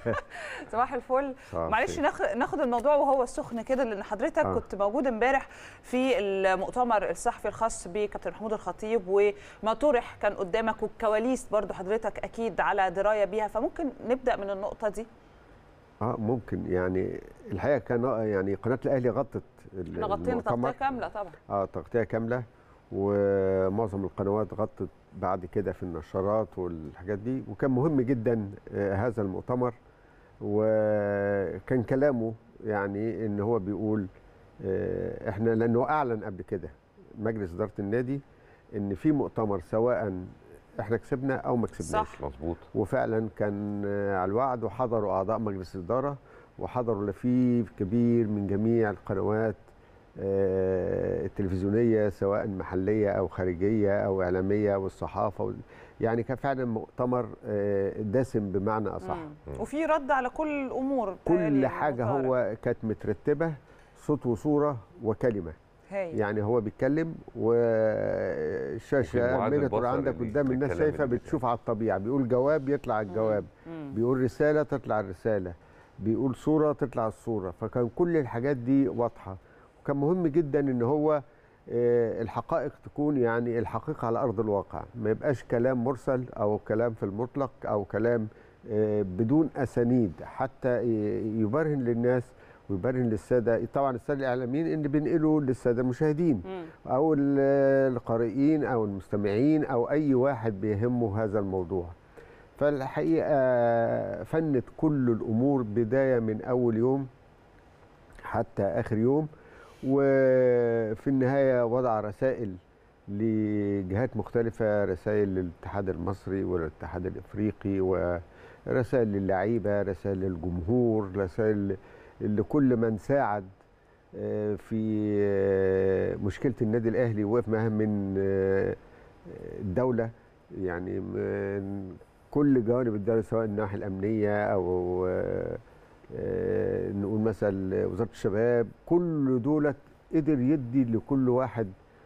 صباح الفل صباح معلش الخير. ناخد ناخد الموضوع وهو السخن كده لان حضرتك آه. كنت موجود امبارح في المؤتمر الصحفي الخاص بكابتن محمود الخطيب وما طرح كان قدامك والكواليس برضو حضرتك اكيد على درايه بيها فممكن نبدا من النقطه دي اه ممكن يعني الحقيقه كان يعني قناه الاهلي غطت ال- احنا غطينا المؤتمر. تغطيه كامله طبعا اه تغطيه كامله ومعظم القنوات غطت بعد كده في النشرات والحاجات دي وكان مهم جدا آه هذا المؤتمر وكان كلامه يعني ان هو بيقول آه احنا لانه اعلن قبل كده مجلس اداره النادي ان في مؤتمر سواء احنا كسبنا او ما كسبناش صح. مظبوط وفعلا كان آه، على الوعد وحضروا اعضاء مجلس الاداره وحضروا لفيف كبير من جميع القنوات آه، التلفزيونيه سواء محليه او خارجيه او اعلاميه والصحافه وال- يعني كان فعلا مؤتمر آه، دسم بمعنى اصح مم. وفي رد على كل الامور كل بتهيألي حاجه المطارح. هو كانت مترتبه صوت وصوره وكلمه هايل. يعني هو بيتكلم والشاشه المعاد مونيتور البصري عندك اللي قدام الناس الكلام شايفه اللي بتشوف على الطبيعه بيقول جواب يطلع الجواب مم. بيقول رساله تطلع الرساله بيقول صوره تطلع الصوره فكان كل الحاجات دي واضحه وكان مهم جدا ان هو آه، الحقائق تكون يعني الحقيقه على ارض الواقع ما يبقاش كلام مرسل او كلام في المطلق او كلام آه، بدون اسانيد حتى ي- يبرهن للناس ويبرهن للساده طبعا الساده الاعلاميين ان بينقلوا للساده المشاهدين مم. او ال- القارئين او المستمعين او اي واحد بيهمه هذا الموضوع فالحقيقه فنت كل الامور بدايه من اول يوم حتى اخر يوم وفي النهايه وضع رسائل لجهات مختلفه رسائل للاتحاد المصري والاتحاد الافريقي ورسائل للعيبه رسائل للجمهور رسائل لكل من ساعد آه، في آه، مشكله النادي الاهلي وقف معاها من آه، الدوله يعني من كل جوانب الدوله سواء الناحيه الامنيه او آه، آه، نقول مثلا وزاره الشباب كل دولت قدر يدي لكل واحد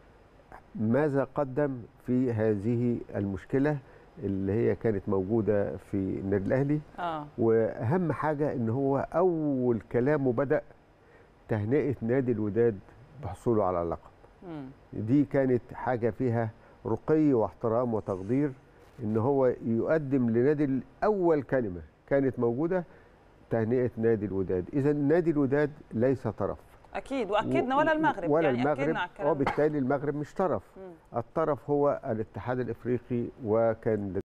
ماذا قدم في هذه المشكله اللي هي كانت موجوده في النادي الاهلي اه واهم حاجه ان هو اول كلامه بدا تهنئه نادي الوداد بحصوله على اللقب مم. دي كانت حاجه فيها رقي واحترام وتقدير ان هو يقدم لنادي اول كلمه كانت موجوده تهنئه نادي الوداد اذا نادي الوداد ليس طرف اكيد واكدنا ولا المغرب ولا يعني المغرب اكدنا على الكلام ده. وبالتالي المغرب مش طرف مم. الطرف هو الاتحاد الافريقي وكان